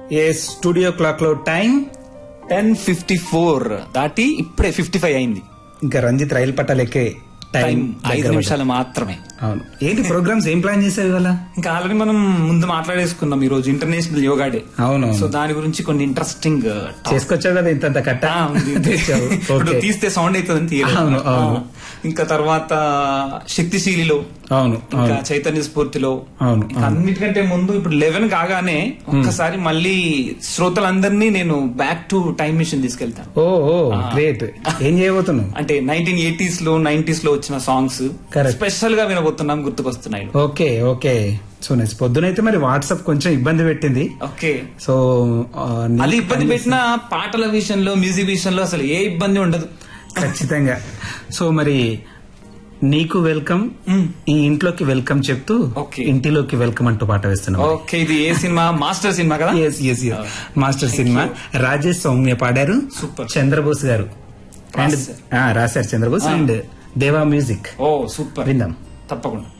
ఏ studio clock లో time ten fifty four దాటి ఇప్పుడే ఫిఫ్టీ ఫైవ్ అయింది ఇంకా రంజిత్ రైలు పట్టాలెక్కే టైం టైం ఐదు దగ్గర నిమిషాలు మాత్రమే పడ్డది. అవును ఏంటి ప్రోగ్రామ్స్ ఏం ప్లాన్ చేసావు ఇవాళ ఇంకా ఆల్రెడీ మనం ముందు మాట్లాడేసుకున్నాం ఈ రోజు ఇంటర్నేషనల్ యోగా డే అవును సో దాని గురించి కొన్ని ఇంట్రెస్టింగ్ చేసుకొచ్చావు కదా ఇంత కట్ట తెచ్చావు. ఇప్పుడు ఓకే. తీస్తే సౌండ్ అవుతుంది తీయలేదు. అవును, అవును. ఆ, ఇంకా తర్వాత శక్తిశీలిలో అవును ఇంకా అవును చైతన్య స్ఫూర్తిలో అవును, ఇంకా అన్నిటికంటే ముందు ఇప్పుడు లెవెన్ కాగానే ఒక్కసారి మళ్ళీ శ్రోతలందరినీ నేను బ్యాక్ టు టైం మిషన్ తీసుకెళ్తాను ఓ ఓ గ్రేట్ ఏం చేయబోతున్నావు అంటే నైన్టీన్ ఎయిటీస్ లో నైన్టీస్ లో వచ్చిన సాంగ్స్ Correct. స్పెషల్ గా వినబోతున్నాం గుర్తుకొస్తున్నాయి ఓకే ఓకే సో నెక్స్ట్ పొద్దునైతే మరి వాట్సాప్ కొంచెం ఇబ్బంది పెట్టింది ఓకే సో ఆ, నీ- అది ఇబ్బంది పెట్టిన పాటల విషయంలో మ్యూజిక్ విషయంలో అసలు ఏ ఇబ్బంది ఉండదు ఖచ్చితంగా సో మరి నీకు వెల్కమ్ ఈ ఇంట్లోకి వెల్కమ్ చెప్తూ Okay. ఇంటిలోకి వెల్కమ్ అంటూ పాట వేస్తున్నాం ఓకే ఇది ఏ సినిమా మాస్టర్ సినిమా కదా ఎస్ ఎస్ మాస్టర్ సినిమా రాజేష్ సౌమ్య పాడారు Super. చంద్రబోస్ గారు అండ్ రాశారు. రాశారు Chandrabose and Deva music oh super విందాం తప్పకుండా